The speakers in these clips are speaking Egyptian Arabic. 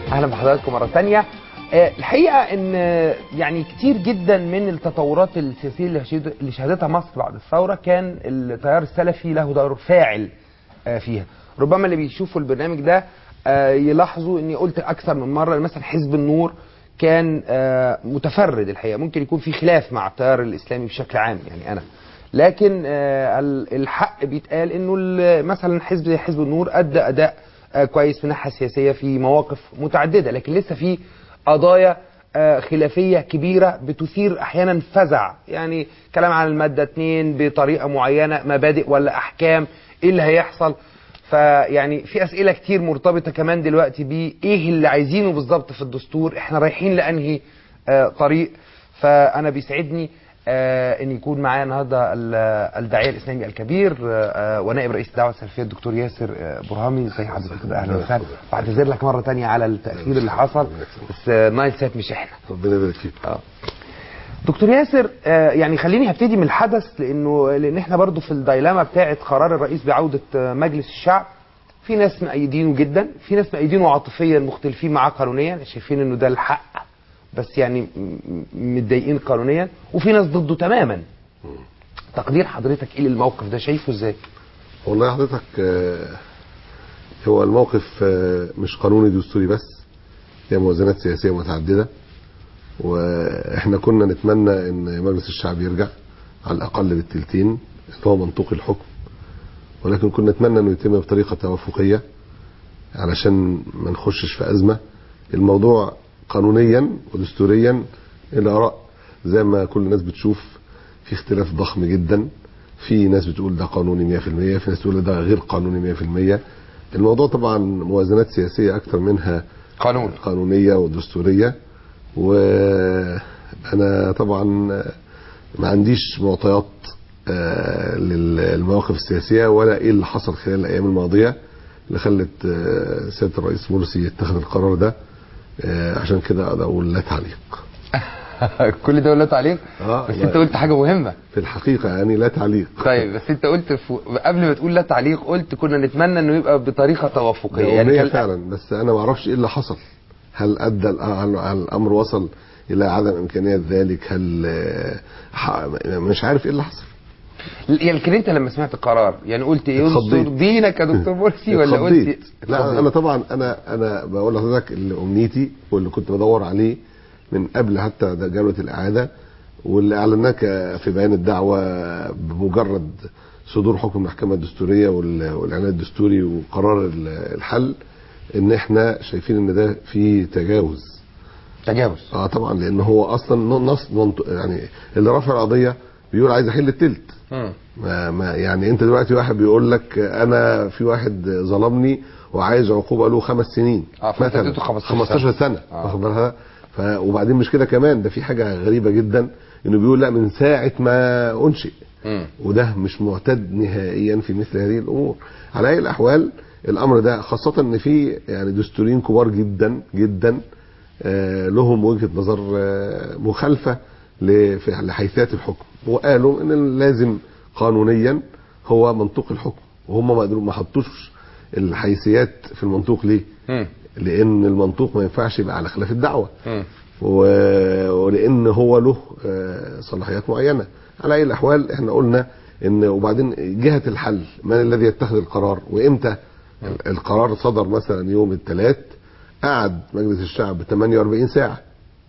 اهلا بحضراتكم مره ثانيه آه، الحقيقه ان آه، يعني كتير جدا من التطورات السياسيه اللي شهد- اللي شهدتها مصر بعد الثوره كان التيار السلفي له دور فاعل آه، فيها ربما اللي بيشوفوا البرنامج ده آه، يلاحظوا اني قلت اكثر من مره مثلا حزب النور كان آه، متفرد الحقيقه ممكن يكون في خلاف مع التيار الاسلامي بشكل عام يعني انا لكن آه، ال- الحق بيتقال انه ال- مثلا حزب زي حزب النور ادى اداء آه، كويس من الناحيه السياسيه في مواقف متعدده لكن لسه في قضايا آه، خلافيه كبيره بتثير احيانا فزع يعني كلام عن الماده 2 بطريقه معينه مبادئ ولا احكام ايه اللي هيحصل فيعني في اسئله كتير مرتبطه كمان دلوقتي بايه اللي عايزينه بالظبط في الدستور احنا رايحين لانهي آه، طريق فانا بيسعدني آه، ان يكون معايا النهارده ال- الداعيه الاسلامي الكبير آه، ونائب رئيس الدعوه السلفيه الدكتور ياسر آه، برهامي ازي حضرتك اهلا وسهلا بعتذر لك مره تانية على التاخير اللي حصل بس آه، نايل سات مش احنا ربنا يبارك فيك اه دكتور ياسر آه، يعني خليني هبتدي من الحدث لانه لان احنا برضو في الدايلاما بتاعه قرار الرئيس بعوده آه، مجلس الشعب في ناس مأيدينه جدا في ناس مأيدينه عاطفيا مختلفين معاه قانونيا شايفين انه ده الحق بس يعني م- م- متضايقين قانونيا وفي ناس ضده تماما تقدير حضرتك ايه للموقف ده شايفه ازاي والله حضرتك آه، هو الموقف آه، مش قانوني دستوري بس هي موازنات سياسيه متعدده واحنا كنا نتمنى ان مجلس الشعب يرجع على الاقل بالتلتين اللي هو منطوق الحكم ولكن كنا نتمنى انه يتم بطريقه توافقيه علشان ما نخشش في ازمه الموضوع قانونيا ودستوريا الاراء زي ما كل الناس بتشوف في اختلاف ضخم جدا في ناس بتقول ده قانوني 100% في ناس تقول ده غير قانوني 100% الموضوع طبعا موازنات سياسيه اكتر منها قانون قانونيه ودستوريه وانا طبعا ما عنديش معطيات آه، للمواقف السياسيه ولا ايه اللي حصل خلال الايام الماضيه اللي خلت آه، سياده الرئيس مرسي يتخذ القرار ده آه، عشان كده اقدر اقول لا تعليق كل ده ولا تعليق آه، بس لا. انت قلت حاجه مهمه في الحقيقه يعني لا تعليق طيب بس انت قلت في قبل ما تقول لا تعليق قلت كنا نتمنى انه يبقى بطريقه توافقيه يعني كان- فعلا بس انا ما اعرفش ايه اللي حصل هل ادى الأ- هل هل الامر وصل الى عدم امكانيه ذلك هل آه، ح- مش عارف ايه اللي حصل يعني انت لما سمعت القرار يعني قلت ايه اتخضيت. ينصر دينك يا دكتور مرسي ولا قلت اتخضيت. لا انا طبعا انا انا بقول لحضرتك اللي امنيتي واللي كنت بدور عليه من قبل حتى ده جوله الاعاده واللي اعلناه ك- في بيان الدعوه بمجرد صدور حكم المحكمه الدستوريه وال- والاعلان الدستوري وقرار ال- الحل ان احنا شايفين ان ده في تجاوز تجاوز اه طبعا لان هو اصلا نص منط- يعني اللي رافع القضيه بيقول عايز احل التلت مم. ما, ما يعني انت دلوقتي واحد بيقول لك انا في واحد ظلمني وعايز عقوبه له خمس سنين اه فانت اديته 15 15 سنه آه. واخد بالها ف وبعدين مش كده كمان ده في حاجه غريبه جدا انه بيقول لا من ساعه ما انشئ مم. وده مش معتاد نهائيا في مثل هذه الامور على اي الاحوال الامر ده خاصه ان في يعني دستوريين كبار جدا جدا آه، لهم وجهه نظر آه، مخالفه ل- في- لحيثيات الحكم وقالوا ان لازم قانونيا هو منطوق الحكم وهم ما قدروا ما حطوش الحيثيات في المنطوق ليه؟ مم. لان المنطوق ما ينفعش يبقى على خلاف الدعوه مم. و- ولان هو له آه، صلاحيات معينه على اي الاحوال احنا قلنا ان وبعدين جهه الحل من الذي يتخذ القرار وامتى القرار صدر مثلا يوم الثلاث قعد مجلس الشعب 48 ساعه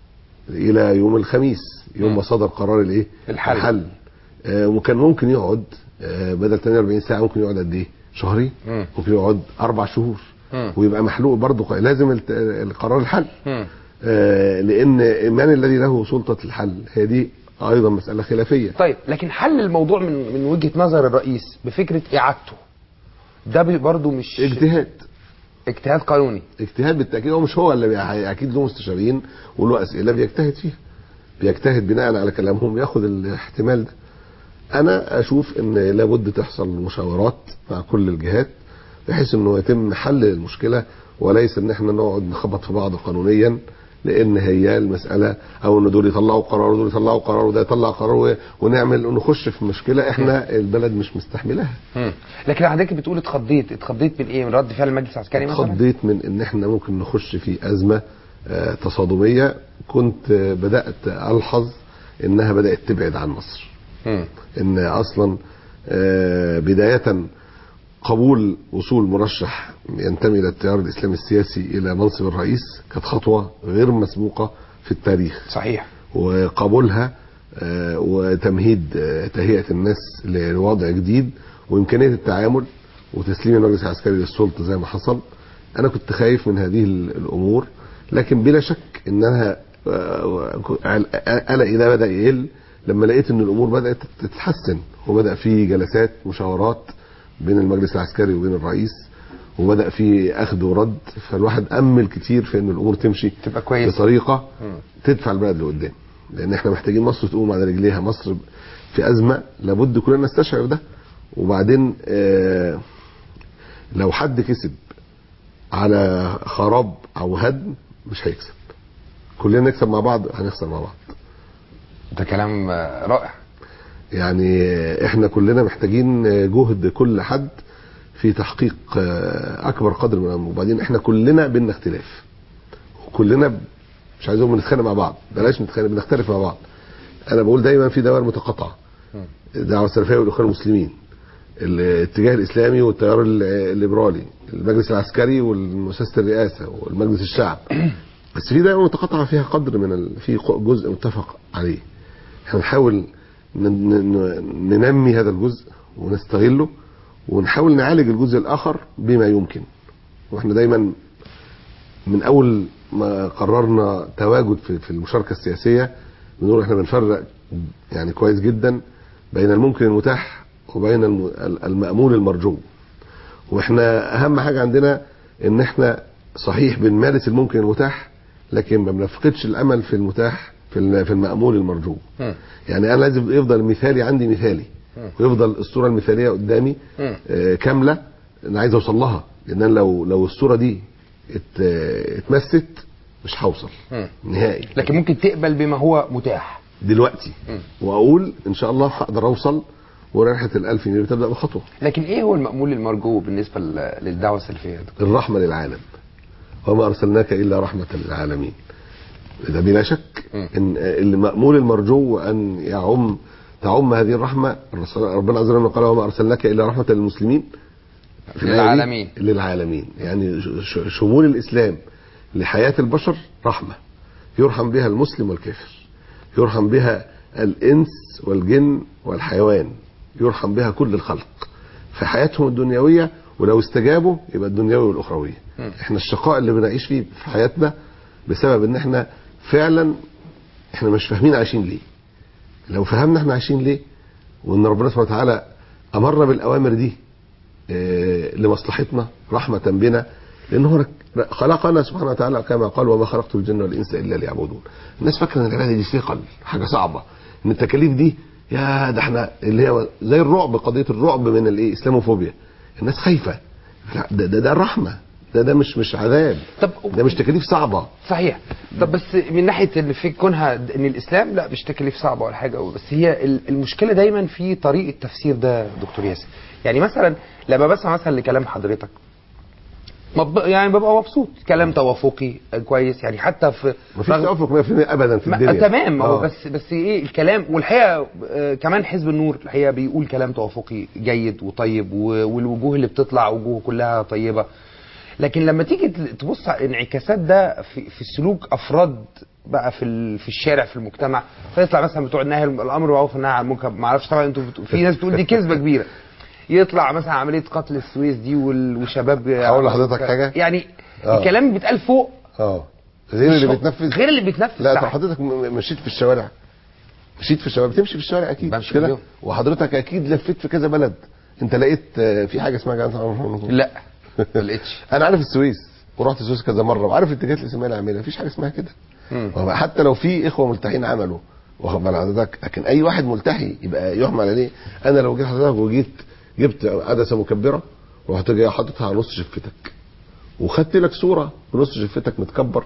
الى يوم الخميس يوم ما صدر قرار الايه الحل. الحل آه وكان ممكن يقعد آه بدل 48 ساعه ممكن يقعد قد ايه شهرين مم. ممكن يقعد اربع شهور مم. ويبقى محلوق برضه لازم الت- القرار الحل مم. آه، لان من الذي له سلطه الحل هي دي ايضا مساله خلافيه طيب لكن حل الموضوع من من وجهه نظر الرئيس بفكره اعادته ده بي- برضو مش اجتهاد اجتهاد قانوني اجتهاد بالتاكيد هو مش هو اللي بي- اكيد له مستشارين وله اسئله بيجتهد فيها بيجتهد بناء على كلامهم ياخد الاحتمال ده انا اشوف ان لابد تحصل مشاورات مع كل الجهات بحيث انه يتم حل المشكله وليس ان احنا نقعد نخبط في بعض قانونيا لان هي المساله او ان دول يطلعوا قرار ودول يطلعوا قرار وده يطلع قرار و- ونعمل ونخش في مشكله احنا البلد مش مستحملها مم. لكن حضرتك بتقول اتخضيت اتخضيت من ايه من رد فعل المجلس العسكري مثلا اتخضيت من ان احنا ممكن نخش في ازمه آه، تصادميه كنت آه، بدات الحظ انها بدات تبعد عن مصر مم. ان اصلا آه، بدايه قبول وصول مرشح ينتمي الى التيار الاسلامي السياسي الى منصب الرئيس كانت خطوه غير مسبوقه في التاريخ صحيح وقبولها آه، وتمهيد آه، تهيئه الناس لوضع جديد وامكانيه التعامل وتسليم المجلس العسكري للسلطه زي ما حصل انا كنت خايف من هذه ال- الامور لكن بلا شك انها آه، قلقي ده بدا يقل لما لقيت ان الامور بدات تتحسن وبدا في جلسات مشاورات بين المجلس العسكري وبين الرئيس وبدا في اخذ ورد فالواحد امل كتير في ان الامور تمشي تبقى كويس بطريقه مم. تدفع البلد لقدام لان احنا محتاجين مصر تقوم على رجليها مصر في ازمه لابد كلنا نستشعر ده وبعدين آه لو حد كسب على خراب او هدم مش هيكسب كلنا نكسب مع بعض هنخسر مع بعض ده كلام آه، رائع يعني آه، احنا كلنا محتاجين آه، جهد كل حد في تحقيق آه، اكبر قدر من الامر وبعدين احنا كلنا بينا اختلاف وكلنا ب- مش عايز اقول بنتخانق مع بعض بلاش نتخانق بنختلف مع بعض انا بقول دايما في دوائر متقاطعه الدعوه السلفيه والاخوان المسلمين الاتجاه الاسلامي والتيار ال- الليبرالي المجلس العسكري والمؤسسه الرئاسه والمجلس الشعب بس في دائره متقاطعه فيها قدر من ال... في جزء متفق عليه احنا نحاول ن... ن... ننمي هذا الجزء ونستغله ونحاول نعالج الجزء الاخر بما يمكن واحنا دايما من اول ما قررنا تواجد في, في المشاركه السياسيه بنقول احنا بنفرق يعني كويس جدا بين الممكن المتاح وبين الم- المأمول المرجو واحنا اهم حاجه عندنا ان احنا صحيح بنمارس الممكن المتاح لكن ما بنفقدش الامل في المتاح في ال- في المأمول المرجو مم. يعني انا لازم يفضل مثالي عندي مثالي مم. ويفضل الصوره المثاليه قدامي مم. آه، كامله انا عايز اوصل لها لان أنا لو لو الصوره دي ات- آه، اتمست مش هوصل مم. نهائي لكن ممكن تقبل بما هو متاح دلوقتي مم. واقول ان شاء الله هقدر اوصل ورحله الألف يناير تبدا بخطوه لكن ايه هو المأمول المرجو بالنسبه ل- للدعوه السلفيه يا دكتور؟ الرحمه للعالم وما ارسلناك الا رحمه للعالمين ده بلا شك مم. ان المأمول المرجو ان يعم تعم هذه الرحمه الرسول- ربنا عز وجل قال وما ارسلناك الا رحمه للمسلمين في الآية دي للعالمين. للعالمين يعني ش- ش- شمول الاسلام لحياه البشر رحمه يرحم بها المسلم والكافر يرحم بها الانس والجن والحيوان يرحم بها كل الخلق في حياتهم الدنيويه ولو استجابوا يبقى الدنيوي والاخرويه مم. احنا الشقاء اللي بنعيش فيه في حياتنا بسبب ان احنا فعلا احنا مش فاهمين عايشين ليه لو فهمنا احنا عايشين ليه وان ربنا سبحانه وتعالى امرنا بالاوامر دي آه، لمصلحتنا رحمه بنا لانه رك- خلقنا سبحانه وتعالى كما قال وما خلقت الجن والانس الا ليعبدون الناس فاكره ان العباده دي ثقل حاجه صعبه ان التكاليف دي يا ده احنا اللي هي زي الرعب قضيه الرعب من الايه اسلاموفوبيا الناس خايفه لا ده ده, ده الرحمه ده ده مش مش عذاب طب ده مش تكاليف صعبه صحيح طب بس من ناحيه ان في كونها ان الاسلام لا مش تكاليف صعبه ولا حاجه بس هي ال- المشكله دايما في طريقه تفسير ده دكتور ياسر يعني مثلا لما بسمع مثلا لكلام حضرتك مب... يعني ببقى مبسوط كلام توافقي آه، كويس يعني حتى في مفيش رغم- توافق 100% ابدا في ما- الدنيا تمام ما هو آه. بس بس ايه الكلام والحقيقه آه، كمان حزب النور الحقيقه بيقول كلام توافقي جيد وطيب و- والوجوه اللي بتطلع وجوه كلها طيبه لكن لما تيجي ت- تبص على انعكاسات ده في, في سلوك افراد بقى في ال- في الشارع في المجتمع فيطلع مثلا بتوع النهي الامر بالمعروف والنهي عن المنكر ما اعرفش طبعا انتوا بت- في ناس بتقول دي كذبه كبيره يطلع مثلا عمليه قتل السويس دي وال- وشباب هقول لحضرتك حاجة؟ يعني آه. الكلام اللي بيتقال فوق اه غير اللي مش- بتنفذ غير اللي بيتنفذ لا طب تحت. حضرتك م- مشيت في الشوارع مشيت في الشوارع بتمشي في الشوارع اكيد بمشي مش كده اليوم. وحضرتك اكيد لفيت في كذا بلد انت لقيت آه، في حاجه اسمها جامعه لا ما لقيتش انا عارف السويس ورحت السويس كذا مره وعارف الاتجاهات الاسلاميه اللي عاملها مفيش حاجه اسمها كده مم. وهو حتى لو في اخوه ملتحين عملوا واخد بال حضرتك لكن اي واحد ملتحي يبقى يحمل عليه انا لو جيت حضرتك وجيت جبت عدسه مكبره ورحت جاي حاططها على نص شفتك وخدت لك صوره بنص شفتك متكبر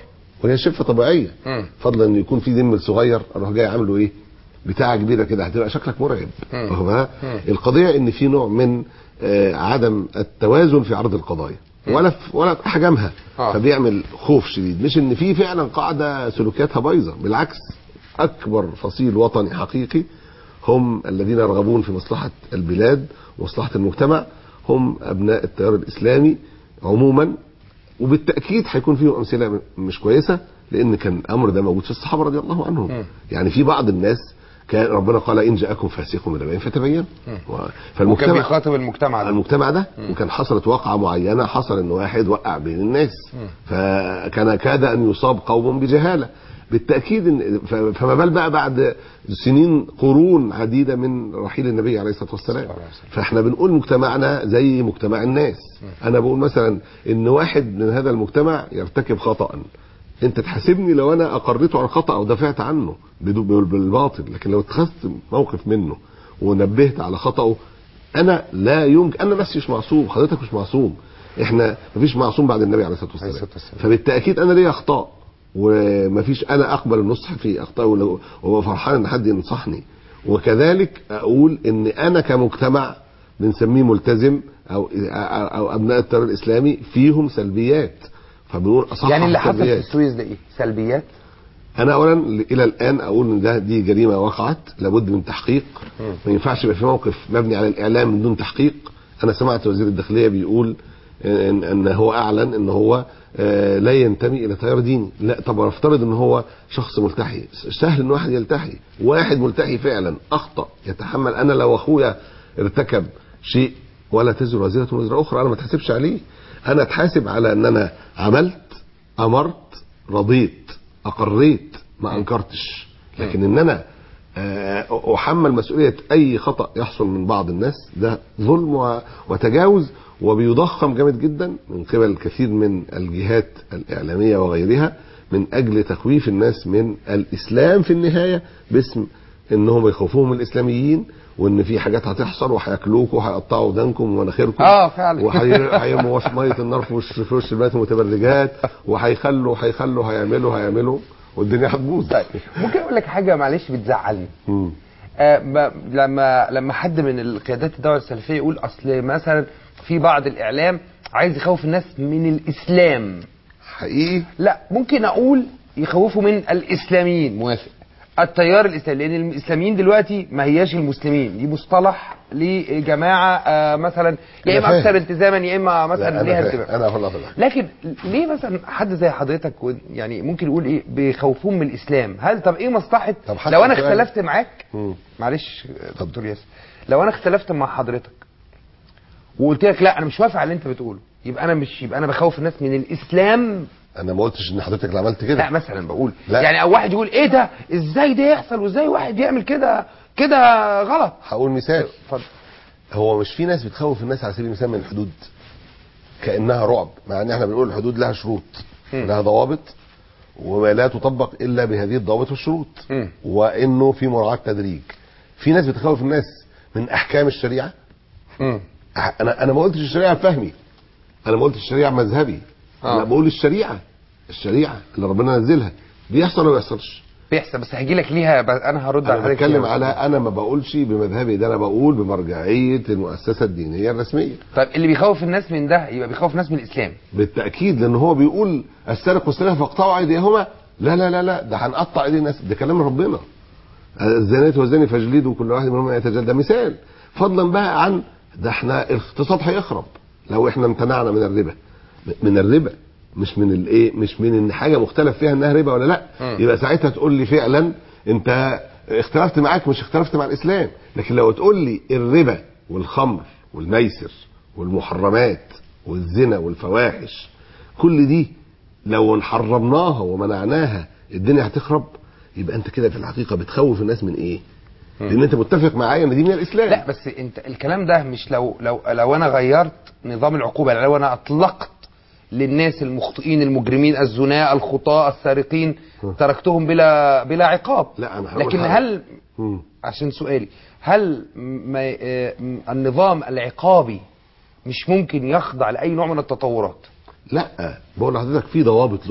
وهي شفه طبيعيه مم. فضلا ان يكون في دم صغير اروح جاي عامله ايه بتاعه كبيره كده هتبقى شكلك مرعب مم. واخد بالك؟ مم. القضيه ان في نوع من آه، عدم التوازن في عرض القضايا ولا في ولا في احجامها آه. فبيعمل خوف شديد مش ان في فعلا قاعده سلوكياتها بايظه بالعكس اكبر فصيل وطني حقيقي هم الذين يرغبون في مصلحه البلاد ومصلحه المجتمع هم ابناء التيار الاسلامي عموما وبالتاكيد هيكون فيهم امثله م- مش كويسه لان كان الامر ده موجود في الصحابه رضي الله عنهم مم. يعني في بعض الناس كان ربنا قال ان جاءكم فاسق بنبأ فتبينوا و- وكان فالمجتمع بيخاطب المجتمع ده المجتمع ده وكان حصلت واقعة معينة حصل ان واحد وقع بين الناس فكان كاد ان يصاب قوم بجهالة بالتأكيد إن ف- فما بال بقى بعد سنين قرون عديدة من رحيل النبي عليه الصلاة والسلام صلى الله عليه وسلم. فاحنا بنقول مجتمعنا زي مجتمع الناس انا بقول مثلا ان واحد من هذا المجتمع يرتكب خطأ انت تحاسبني لو انا اقريته عن خطأ او دافعت عنه بدو- بالباطل لكن لو اتخذت موقف منه ونبهت على خطأه انا لا يمكن انا نفسي مش معصوم حضرتك مش معصوم احنا مفيش معصوم بعد النبي عليه الصلاه عليه والسلام الصلاة والسلام. فبالتاكيد انا ليا اخطاء ومفيش انا اقبل النصح في اخطاء ولو- وابقى فرحان ان حد ينصحني وكذلك اقول ان انا كمجتمع بنسميه ملتزم او او, أو ابناء التيار الاسلامي فيهم سلبيات فبنقول اصحح يعني اللي حصل في السلبيات. السويس ده ايه سلبيات انا اولا الى الان اقول ان ده دي جريمه وقعت لابد من تحقيق مم. ما ينفعش يبقى في موقف مبني على الاعلام من دون تحقيق انا سمعت وزير الداخليه بيقول ان, إن هو اعلن ان هو آه، لا ينتمي الى تيار ديني لا طب نفترض ان هو شخص ملتحي سهل ان واحد يلتحي واحد ملتحي فعلا اخطا يتحمل انا لو اخويا ارتكب شيء ولا تزر وزيره وزر اخرى انا ما اتحاسبش عليه انا اتحاسب على ان انا عملت امرت رضيت اقريت ما انكرتش لكن ان انا آه، احمل مسؤوليه اي خطا يحصل من بعض الناس ده ظلم و- وتجاوز وبيضخم جامد جدا من قبل الكثير من الجهات الاعلاميه وغيرها من اجل تخويف الناس من الاسلام في النهايه باسم انهم يخوفوهم من الاسلاميين وان في حاجات هتحصل وهياكلوكوا وهيقطعوا ودانكم ومناخيركم اه فعلا وهيرموا وش ميه النار في وش في وش البنات المتبرجات وهيخلوا هيخلوا هيعملوا هيعملوا والدنيا هتبوظ طيب ممكن اقول لك حاجه معلش بتزعلني مم. آه ب- لما لما حد من القيادات الدعوه السلفيه يقول اصل مثلا في بعض الاعلام عايز يخوف الناس من الاسلام حقيقي لا ممكن اقول يخوفوا من الاسلاميين موافق التيار الاسلامي لان الاسلاميين دلوقتي ما هياش المسلمين دي مصطلح لجماعه آه مثلا يا أنا اما فاهم. اكثر التزاما يا اما لا، مثلا انا ليها فاهم. انتماء انا هقول لحضرتك لكن ليه مثلا حد زي حضرتك و- يعني ممكن يقول ايه بيخوفون من الاسلام هل طب ايه مصلحه طب حتى لو انا سؤال. اختلفت معاك مم. معلش دكتور ياسر لو انا اختلفت مع حضرتك وقلت لك لا انا مش وافق على اللي انت بتقوله يبقى انا مش يبقى انا بخوف الناس من الاسلام انا ما قلتش ان حضرتك اللي عملت كده لا مثلا بقول لا. يعني او واحد يقول ايه ده ازاي ده يحصل وازاي واحد يعمل كده كده غلط هقول مثال اتفضل هو مش في ناس بتخوف الناس على سبيل المثال من الحدود كانها رعب مع ان احنا بنقول الحدود لها شروط مم. لها ضوابط ولا تطبق الا بهذه الضوابط والشروط مم. وانه في مراعاه تدريج في ناس بتخوف الناس من احكام الشريعه مم. أح- انا انا ما قلتش الشريعه فهمي انا ما قلتش الشريعه مذهبي آه. انا بقول الشريعه الشريعه اللي ربنا نزلها بيحصل ولا ما بيحصلش بيحصل بس هيجي لك ليها ب- انا هرد على انا حضرتك بتكلم فيها. على انا ما بقولش بمذهبي ده انا بقول بمرجعيه المؤسسه الدينيه الرسميه طيب اللي بيخوف الناس من ده يبقى بيخوف الناس من الاسلام بالتاكيد لان هو بيقول السارق والسارقه فاقطعوا ايديهما لا لا لا لا ده هنقطع ايدي الناس ده كلام ربنا الزانية والزاني فاجلدوا كل واحد منهم يتجلد ده مثال فضلا بقى عن ده احنا الاقتصاد هيخرب لو احنا امتنعنا من الربا من الربا مش من الايه مش من ان حاجه مختلف فيها انها ربا ولا لا مم. يبقى ساعتها تقول لي فعلا انت اختلفت معاك مش اختلفت مع الاسلام لكن لو تقول لي الربا والخمر والميسر والمحرمات والزنا والفواحش كل دي لو حرمناها ومنعناها الدنيا هتخرب يبقى انت كده في الحقيقه بتخوف الناس من ايه؟ لان انت متفق معايا ان دي من الاسلام لا بس انت الكلام ده مش لو لو لو انا غيرت نظام العقوبه يعني لو انا اطلقت للناس المخطئين المجرمين الزناة الخطاة السارقين تركتهم بلا بلا عقاب لا، أنا هقول لكن حاجة. هل مم. عشان سؤالي هل ما آه، النظام العقابي مش ممكن يخضع لاي نوع من التطورات لا بقول لحضرتك في ضوابط له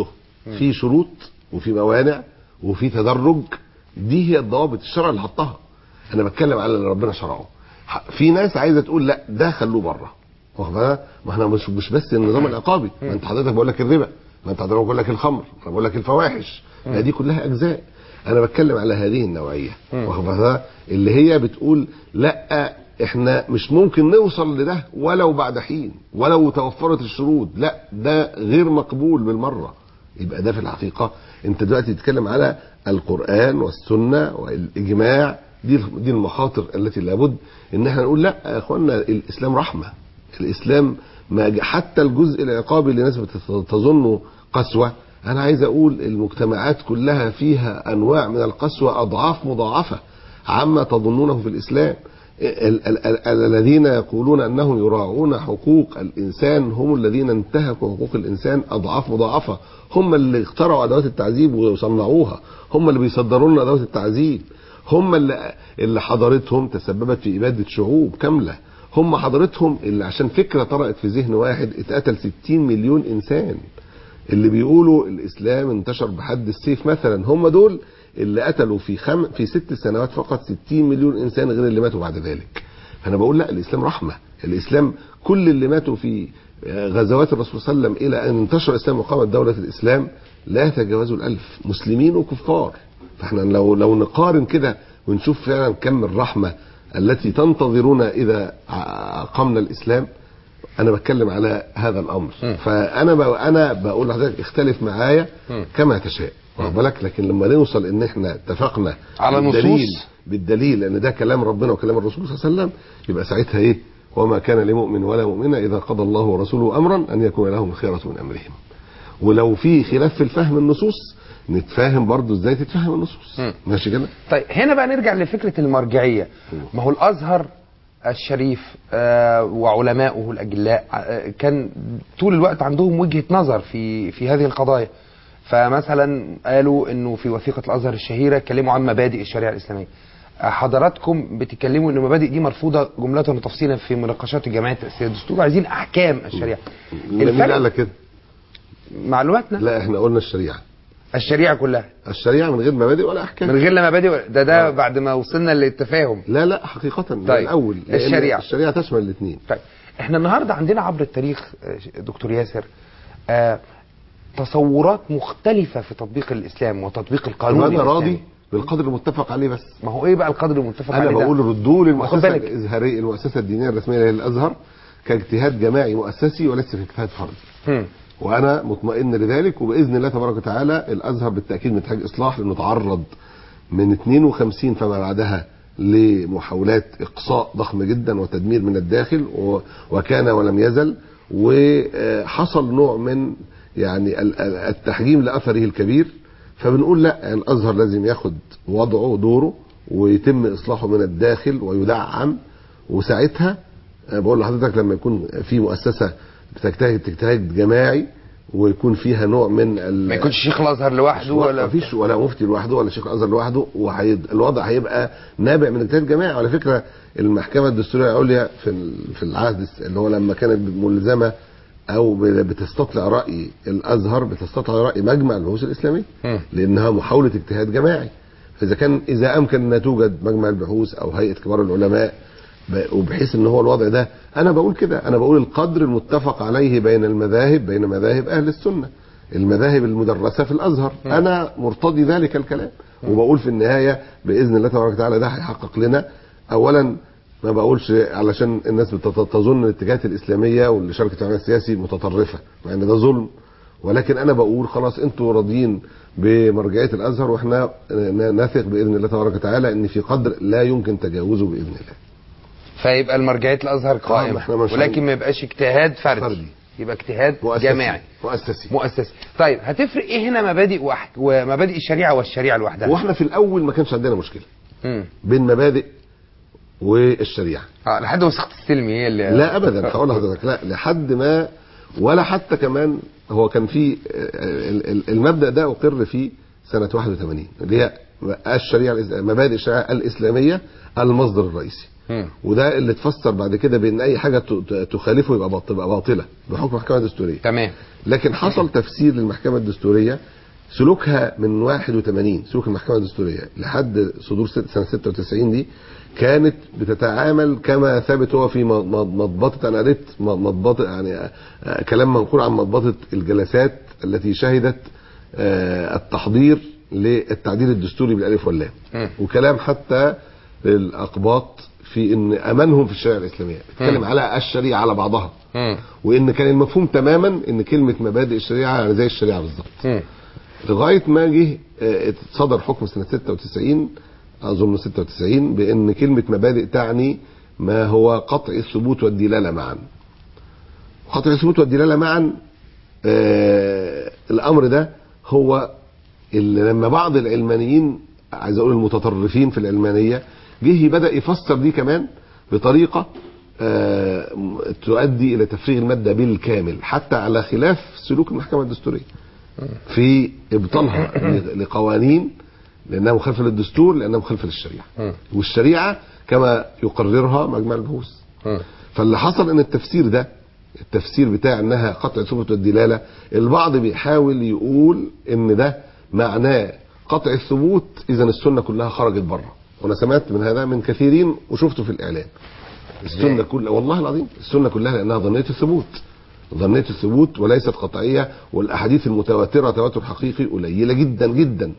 في شروط وفي موانع وفي تدرج دي هي الضوابط الشرع اللي حطها انا بتكلم على اللي ربنا شرعه ح- في ناس عايزه تقول لا ده خلوه بره واخد بالك؟ ما احنا مش مش بس النظام العقابي ما انت حضرتك بقول لك الربا ما انت حضرتك بقول لك الخمر انا بقول لك الفواحش ما دي كلها اجزاء انا بتكلم على هذه النوعيه واخد بالك؟ اللي هي بتقول لا احنا مش ممكن نوصل لده ولو بعد حين ولو توفرت الشروط لا ده غير مقبول بالمره يبقى ده في الحقيقه انت دلوقتي تتكلم على القران والسنه والاجماع دي دي المخاطر التي لابد ان احنا نقول لا يا اخوانا الاسلام رحمه الاسلام ما ج- حتى الجزء العقابي اللي الناس بتت- تظنه قسوه انا عايز اقول المجتمعات كلها فيها انواع من القسوه اضعاف مضاعفه عما تظنونه في الاسلام ال- ال- ال- الذين يقولون انهم يراعون حقوق الانسان هم الذين انتهكوا حقوق الانسان اضعاف مضاعفه هم اللي اخترعوا ادوات التعذيب وصنعوها هم اللي بيصدروا لنا ادوات التعذيب هم اللي اللي حضارتهم تسببت في اباده شعوب كامله هم حضارتهم اللي عشان فكره طرأت في ذهن واحد اتقتل 60 مليون انسان اللي بيقولوا الاسلام انتشر بحد السيف مثلا هم دول اللي قتلوا في خم في ست سنوات فقط 60 مليون انسان غير اللي ماتوا بعد ذلك فانا بقول لا الاسلام رحمه الاسلام كل اللي ماتوا في غزوات الرسول صلى الله عليه وسلم الى ان انتشر الاسلام وقامت دوله الاسلام لا يتجاوزوا الالف مسلمين وكفار فاحنا لو لو نقارن كده ونشوف فعلا كم الرحمه التي تنتظرنا اذا ع- اقمنا الاسلام انا بتكلم على هذا الامر م. فانا ب... انا بقول لحضرتك اختلف معايا م. كما تشاء واخد بالك لكن لما نوصل ان احنا اتفقنا على بالدليل نصوص. بالدليل ان ده كلام ربنا وكلام الرسول صلى الله عليه وسلم يبقى ساعتها ايه وما كان لمؤمن ولا مؤمنه اذا قضى الله ورسوله امرا ان يكون لهم الخيره من امرهم ولو في خلاف في الفهم النصوص نتفاهم برضو ازاي تتفهم النصوص م. ماشي كده طيب هنا بقى نرجع لفكره المرجعيه ما هو الازهر الشريف آه، وعلماؤه الاجلاء آه، كان طول الوقت عندهم وجهه نظر في في هذه القضايا فمثلا قالوا انه في وثيقه الازهر الشهيره اتكلموا عن مبادئ الشريعه الاسلاميه آه، حضراتكم بتتكلموا ان المبادئ دي مرفوضه جمله وتفصيلا في مناقشات جمعيه تاسيس الدستور وعايزين احكام الشريعه مين اللي قال لك كده معلوماتنا لا احنا قلنا الشريعه الشريعه كلها الشريعه من غير مبادئ ولا احكام من غير لا مبادئ ده ده آه. بعد ما وصلنا للتفاهم لا لا حقيقه من طيب. الاول لأن الشريعة. الشريعه تشمل الاثنين طيب احنا النهارده عندنا عبر التاريخ آه، دكتور ياسر آه تصورات مختلفة في تطبيق الإسلام وتطبيق القانون انا راضي الإسلامي. بالقدر المتفق عليه بس ما هو ايه بقى القدر المتفق انا عليه ده؟ بقول ردوا خد للمؤسسه بالك. الازهريه المؤسسه الدينيه الرسميه اللي هي الازهر كاجتهاد جماعي مؤسسي وليس في اجتهاد فردي هم. وانا مطمئن لذلك وباذن الله تبارك وتعالى الازهر بالتاكيد محتاج اصلاح لانه تعرض من 52 فما بعدها لمحاولات اقصاء ضخم جدا وتدمير من الداخل و- وكان ولم يزل وحصل نوع من يعني ال- ال- التحجيم لاثره الكبير فبنقول لا الازهر لازم ياخد وضعه دوره ويتم اصلاحه من الداخل ويدعم وساعتها أنا بقول لحضرتك لما يكون في مؤسسه بتجتهد اجتهاد جماعي ويكون فيها نوع من ال- ما يكونش شيخ الأزهر لوحده ولا ما فيش ولا مفتي لوحده ولا شيخ الازهر لوحده والوضع هيبقى نابع من اجتهاد جماعي وعلى فكره المحكمه الدستوريه العليا في ال- في العهد الس- اللي هو لما كانت ملزمه او ب- بتستطلع راي الازهر بتستطلع راي مجمع البحوث الاسلاميه مم. لانها محاوله اجتهاد جماعي فاذا كان اذا امكن ان توجد مجمع البحوث او هيئه كبار العلماء ب- وبحيث ان هو الوضع ده انا بقول كده انا بقول القدر المتفق عليه بين المذاهب بين مذاهب اهل السنه المذاهب المدرسه في الازهر م. انا مرتضي ذلك الكلام وبقول في النهايه باذن الله تبارك وتعالى ده هيحقق لنا اولا ما بقولش علشان الناس بتت- تظن الاتجاهات الاسلاميه واللي شاركت في العمل السياسي متطرفه مع ان ده ظلم ولكن انا بقول خلاص انتوا راضيين بمرجعيه الازهر واحنا ن- نثق باذن الله تبارك وتعالى ان في قدر لا يمكن تجاوزه باذن الله فيبقى المرجعية الأزهر ما قائمة احنا مش ولكن ما يبقاش اجتهاد فردي, فردي. يبقى اجتهاد مؤسسي جماعي مؤسسي مؤسسي طيب هتفرق ايه هنا مبادئ وح... ومبادئ الشريعة والشريعة لوحدها واحنا في الاول ما كانش عندنا مشكله مم. بين مبادئ والشريعه اه لحد وثيقة السلمي هي اللي لا ابدا هقول لحضرتك لا لحد ما ولا حتى كمان هو كان في ال- ال- المبدا ده اقر فيه سنه 81 اللي هي الشريعه الإس- مبادئ الشريعه الاسلاميه المصدر الرئيسي مم. وده اللي اتفسر بعد كده بان اي حاجه ت- ت- تخالفه يبقى باط- تبقى باطله بحكم المحكمه الدستوريه تمام لكن حصل تفسير للمحكمه الدستوريه سلوكها من 81 سلوك المحكمه الدستوريه لحد صدور ست- سنه 96 دي كانت بتتعامل كما ثابت هو في م- م- مضبطه انا قريت م- مضبطه يعني آه، آه، كلام منقول عن مضبطه الجلسات التي شهدت آه، التحضير للتعديل الدستوري بالالف واللام مم. وكلام حتى للاقباط في ان امانهم في الشريعه الاسلاميه بتتكلم مم. على الشريعه على بعضها مم. وان كان المفهوم تماما ان كلمه مبادئ الشريعه يعني زي الشريعه بالظبط مم. لغايه ما جه آه، صدر حكم سنه 96 اظن 96 بان كلمه مبادئ تعني ما هو قطع الثبوت والدلاله معا قطع الثبوت والدلاله معا آه، الامر ده هو اللي لما بعض العلمانيين عايز اقول المتطرفين في العلمانيه جه بدا يفسر دي كمان بطريقه آه، م- تؤدي الى تفريغ الماده بالكامل حتى على خلاف سلوك المحكمه الدستوريه في ابطالها ل- لقوانين لانها مخالفه للدستور لانها مخالفه للشريعه مم. والشريعه كما يقررها مجمع البحوث مم. فاللي حصل ان التفسير ده التفسير بتاع انها قطع الثبوت والدلاله البعض بيحاول يقول ان ده معناه قطع الثبوت اذا السنه كلها خرجت بره وانا سمعت من هذا من كثيرين وشفته في الاعلام السنه كلها والله العظيم السنه كلها لانها ظنيه الثبوت ظنيه الثبوت وليست قطعيه والاحاديث المتواتره تواتر حقيقي قليله جدا جدا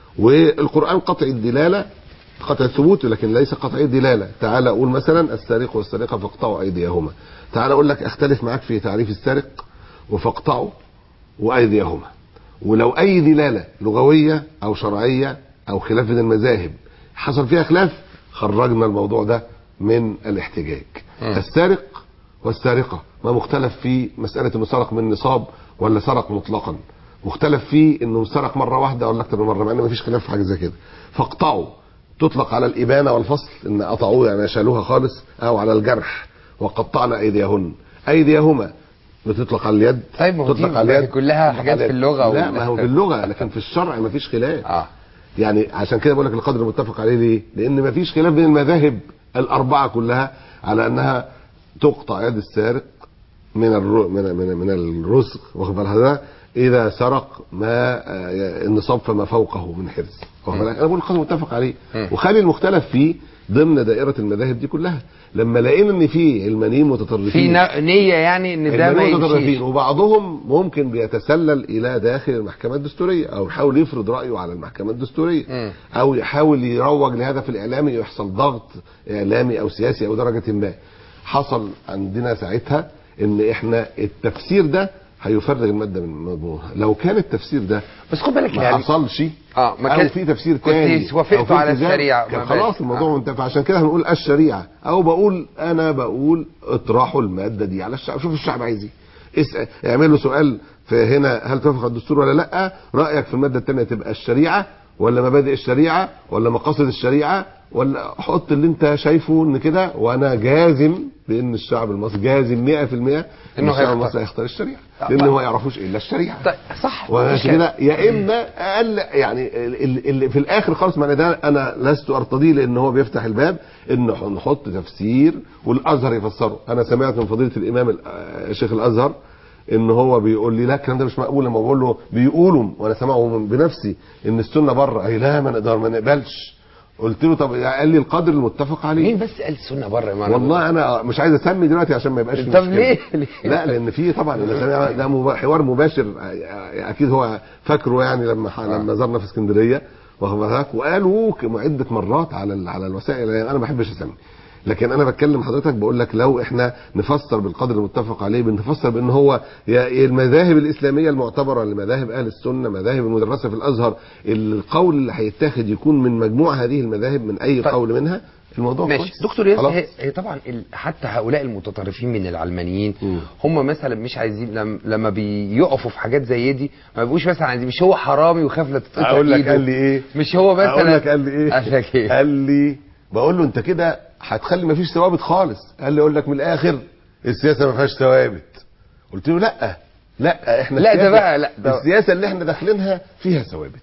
والقران قطع الدلاله قطع الثبوت لكن ليس قطع الدلاله تعال اقول مثلا السارق والسارقه فاقطعوا ايديهما تعال اقول لك اختلف معاك في تعريف السارق وفاقطعوا وايديهما ولو اي دلاله لغويه او شرعيه او خلاف بين المذاهب حصل فيها خلاف خرجنا الموضوع ده من الاحتجاج مم. السارق والسارقه ما مختلف في مساله انه سرق من نصاب ولا سرق مطلقا مختلف فيه انه سرق مره واحده ولا اكتر من مره مع ان مفيش خلاف في حاجه زي كده فاقطعوا تطلق على الابانه والفصل ان قطعوه يعني شالوها خالص او على الجرح وقطعنا ايديهن ايديهما بتطلق على اليد طيب ما هو دي تطلق على اليد كلها تطلق حاجات على في اليد. اللغة لا وال- ما هو في اللغه لكن في الشرع مفيش خلاف اه يعني عشان كده بقول لك القدر المتفق عليه ليه؟ لان مفيش خلاف بين المذاهب الاربعه كلها على انها تقطع يد السارق من الرو من من, من الرزق واخد بالك هذا اذا سرق ما آه، النصاب فما فوقه من حرز واخد بالك؟ انا بقول القدر المتفق عليه مم. وخلي المختلف فيه ضمن دائره المذاهب دي كلها لما لقينا ان في علمانيين متطرفين في نا- نية يعني ان ده ما علمانيين متطرفين يمشيش وبعضهم ممكن بيتسلل الى داخل المحكمه الدستوريه او يحاول يفرض رايه على المحكمه الدستوريه مم. او يحاول يروج لهذا في الاعلام يحصل ضغط اعلامي او سياسي او درجه ما حصل عندنا ساعتها ان احنا التفسير ده هيفرغ الماده من مضمونها لو كان التفسير ده بس خد بالك ما يعني حصلش اه ما او كان في تفسير كنت تاني وافقت أو في على التزام، الشريعة كان ما خلاص بقاش. الموضوع آه. منتهى عشان كده هنقول الشريعه او بقول انا بقول اطرحوا الماده دي على الشعب شوف الشعب عايز ايه اسال اعمل له سؤال في هنا هل توافق الدستور ولا لا رايك في الماده الثانيه تبقى الشريعه ولا مبادئ الشريعه ولا مقاصد الشريعه ولا حط اللي انت شايفه ان كده وانا جازم بان الشعب المصري جازم 100% ان إنه الشعب هيختار. المصري هيختار الشريعه آه، لان طيب. ما يعرفوش الا الشريعه طيب صح وعشان مش كده يا اما اقل يعني اللي اللي في الاخر خالص ما أنا ده انا لست ارتضيه لان هو بيفتح الباب ان نحط تفسير والازهر يفسره انا سمعت من فضيله الامام ال- آه، شيخ الازهر ان هو بيقول لي لا الكلام ده مش مقبول لما بقول له بيقولوا وانا سامعه من- بنفسي ان السنه بره اي لا ما نقدر ما نقبلش قلت له طب قال لي القدر المتفق عليه مين بس قال السنة بره يا معلم؟ والله انا مش عايز اسمي دلوقتي عشان ما يبقاش في طب مشكلة. ليه؟ ليه؟ لا لان في طبعا أنا سامع- ده مبا- حوار مباشر اكيد هو فاكره يعني لما ح- لما زرنا في اسكندريه واخد بالك وقالوا ك- عده مرات على ال- على الوسائل يعني انا ما بحبش اسمي لكن انا بتكلم حضرتك بقول لك لو احنا نفسر بالقدر المتفق عليه بنفسر بان هو يا- يا المذاهب الاسلاميه المعتبره لمذاهب اهل السنه مذاهب المدرسه في الازهر القول اللي هيتاخد يكون من مجموع هذه المذاهب من اي طيب. قول منها الموضوع ماشي كويس. دكتور ياسر خلاص. هي, هي طبعا ال... حتى هؤلاء المتطرفين من العلمانيين مم. هم مثلا مش عايزين لما, لما بيقفوا في حاجات زي دي ما بيبقوش مثلا عايزين مش هو حرامي وخاف لا تتقطع اقول لك إيده. قال لي ايه مش هو مثلا اقول لك قال لي ايه قال لك ايه قال لي بقول له انت كده هتخلي مفيش ثوابت خالص قال لي اقول لك من الاخر السياسه ما فيهاش ثوابت قلت له لا لا احنا لا، ده السياسة- بقى- لا، ده- السياسه اللي احنا داخلينها فيها ثوابت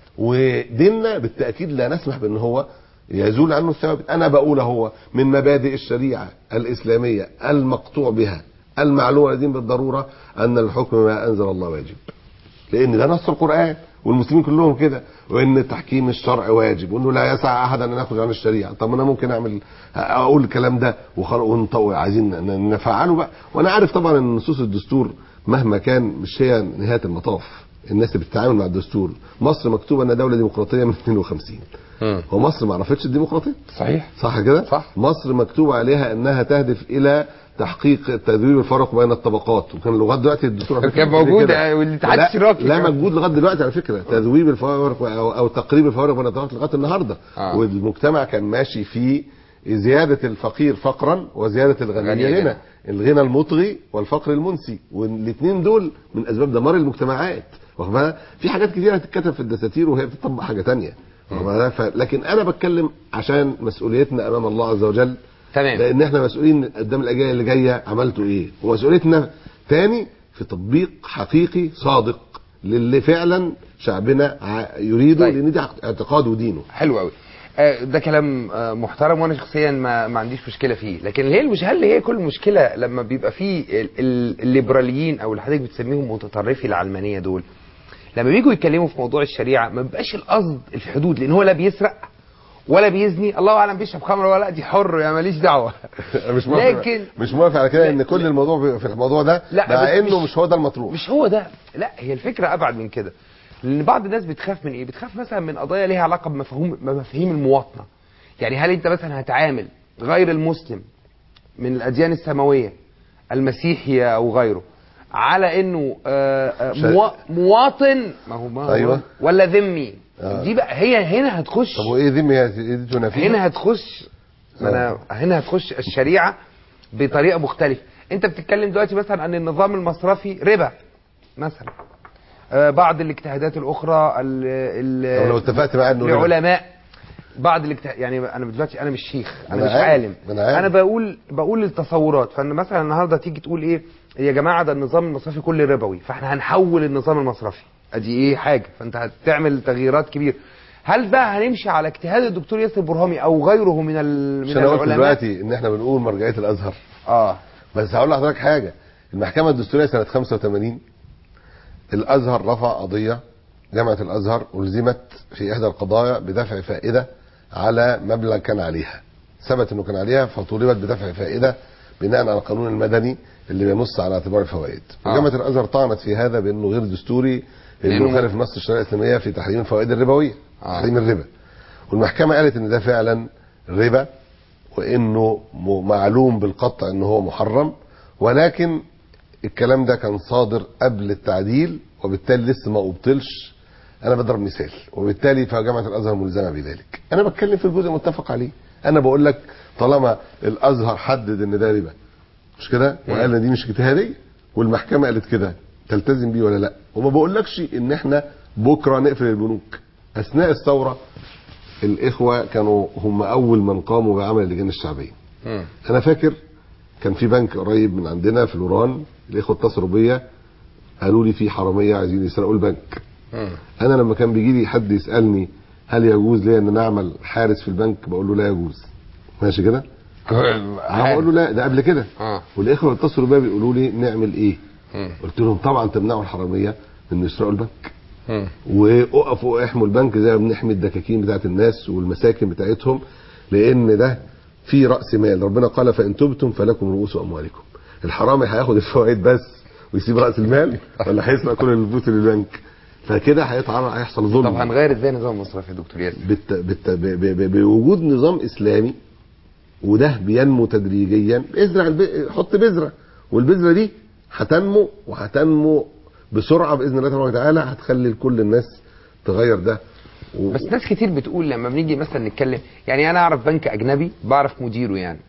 وديننا بالتاكيد لا نسمح بان هو يزول عنه الثوابت انا بقول هو من مبادئ الشريعه الاسلاميه المقطوع بها المعلومه لدين بالضروره ان الحكم ما انزل الله واجب لان ده نص القران والمسلمين كلهم كده وان تحكيم الشرع واجب وانه لا يسع احد ان يخرج عن الشريعه طب ما انا ممكن اعمل اقول الكلام ده وخلاص ونطوع عايزين ن- نفعله بقى وانا عارف طبعا ان نصوص الدستور مهما كان مش هي نهايه المطاف الناس اللي بتتعامل مع الدستور مصر مكتوبه انها دوله ديمقراطيه من 52 ومصر ما عرفتش الديمقراطيه صحيح صح كده صح. مصر مكتوب عليها انها تهدف الى تحقيق تذويب الفرق بين الطبقات وكان لغايه دلوقتي الدستور على فكرة كان بيقول موجود، كده. والاتحاد لا- الاشتراكي لا كمان. موجود لغايه دلوقتي على فكره تذويب الفرق او, أو تقريب الفرق بين الطبقات لغايه النهارده آه. والمجتمع كان ماشي في زياده الفقير فقرا وزياده الغني غني غنى غنى. الغنى المطغي والفقر المنسي والاثنين دول من اسباب دمار المجتمعات واخد بالك؟ في حاجات كتير هتتكتب في الدساتير وهي بتطبق حاجه تانية واخد بالك؟ ف- لكن انا بتكلم عشان مسؤوليتنا امام الله عز وجل تمام لان احنا مسؤولين قدام الاجيال اللي جايه عملتوا ايه ومسؤوليتنا تاني في تطبيق حقيقي صادق للي فعلا شعبنا ع- يريده طيب. لان دي اعت- اعتقاده ودينه حلو قوي آه، ده كلام آه، محترم وانا شخصيا ما, ما عنديش مشكله فيه لكن هي المش هل هي كل مشكله لما بيبقى فيه ال- ال- الليبراليين او اللي حضرتك بتسميهم متطرفي العلمانيه دول لما بيجوا يتكلموا في موضوع الشريعه ما بيبقاش القصد الحدود لان هو لا بيسرق ولا بيزني الله اعلم بيشرب خمر ولا لا دي حر يا ماليش دعوه مش موافق لكن مش موافق على كده ان كل الموضوع بي- في الموضوع ده لا، مع بس انه مش- مش هو ده المطروح مش هو ده لا هي الفكره ابعد من كده لان بعض الناس بتخاف من ايه بتخاف مثلا من قضايا ليها علاقه بمفهوم بمفاهيم المواطنه يعني هل انت مثلا هتعامل غير المسلم من الاديان السماويه المسيحي او غيره على انه آه، آه، شا- موا- مواطن ما هو ما هو أيوة. ولا ذمي آه. دي بقى هي هنا هتخش طب وايه ذمي هي- دي تنافيه هنا هتخش ما انا هنا هتخش الشريعه بطريقه مختلفه انت بتتكلم دلوقتي مثلا عن النظام المصرفي ربا مثلا آه، بعض الاجتهادات الاخرى ال ال طب لو اتفقت معاه انه ربا. العلماء بعض الاجتهاد يعني انا دلوقتي انا مش شيخ انا أنا مش عارف، عالم أنا عارف. انا بقول بقول التصورات فان مثلا النهارده تيجي تقول ايه يا جماعه ده النظام المصرفي كله ربوي فاحنا هنحول النظام المصرفي ادي ايه حاجه فانت هتعمل تغييرات كبيره هل بقى هنمشي على اجتهاد الدكتور ياسر برهامي او غيره من ال... من مش انا قلت العلماء دلوقتي ان احنا بنقول مرجعيه الازهر اه بس هقول لحضرتك حاجه المحكمه الدستوريه سنه 85 الازهر رفع قضيه جامعه الازهر الزمت في احدى القضايا بدفع فائده على مبلغ كان عليها ثبت انه كان عليها فطولبت بدفع فائده بناء على القانون المدني اللي بينص على اعتبار الفوائد آه. وجامعه الازهر طعنت في هذا بانه غير دستوري لانه لأنه- خالف نص الشريعه الاسلاميه في تحريم الفوائد الربويه آه. تحريم الربا والمحكمه قالت ان ده فعلا ربا وانه م- معلوم بالقطع ان هو محرم ولكن الكلام ده كان صادر قبل التعديل وبالتالي لسه ما ابطلش انا بضرب مثال وبالتالي فجامعه الازهر ملزمه بذلك انا بتكلم في الجزء المتفق عليه انا بقول لك طالما الازهر حدد ان ده ربا مش كده وقال ان دي مش اجتهاديه والمحكمه قالت كده تلتزم بيه ولا لا وما بقولكش ان احنا بكره نقفل البنوك اثناء الثوره الاخوه كانوا هم اول من قاموا بعمل اللجان الشعبيه مم. انا فاكر كان في بنك قريب من عندنا في الوران الاخوه اتصلوا بيا قالوا لي في حراميه عايزين يسرقوا البنك مم. انا لما كان بيجي لي حد يسالني هل يجوز لي ان انا اعمل حارس في البنك بقول له لا يجوز ماشي كده انا بقول له لا ده قبل كده اه والاخوه اتصلوا بيا بيقولوا لي نعمل ايه مم. قلت لهم طبعا تمنعوا الحراميه من يسرقوا البنك مم. وقفوا احموا البنك زي ما بنحمي الدكاكين بتاعت الناس والمساكن بتاعتهم لان ده في راس مال ربنا قال فان تبتم فلكم رؤوس اموالكم الحرامي هياخد الفوائد بس ويسيب راس المال ولا هيسرق كل الفلوس اللي البنك فكده هيتعرض هيحصل ظلم طب هنغير ازاي نظام المصرفي يا دكتور ياسر بالت... بالت... ب... ب... ب... بوجود نظام اسلامي وده بينمو تدريجيا ازرع الب... حط بذره والبذره دي هتنمو وهتنمو بسرعه باذن الله تبارك وتعالى هتخلي كل الناس تغير ده و... بس ناس كتير بتقول لما بنيجي مثلا نتكلم يعني انا اعرف بنك اجنبي بعرف مديره يعني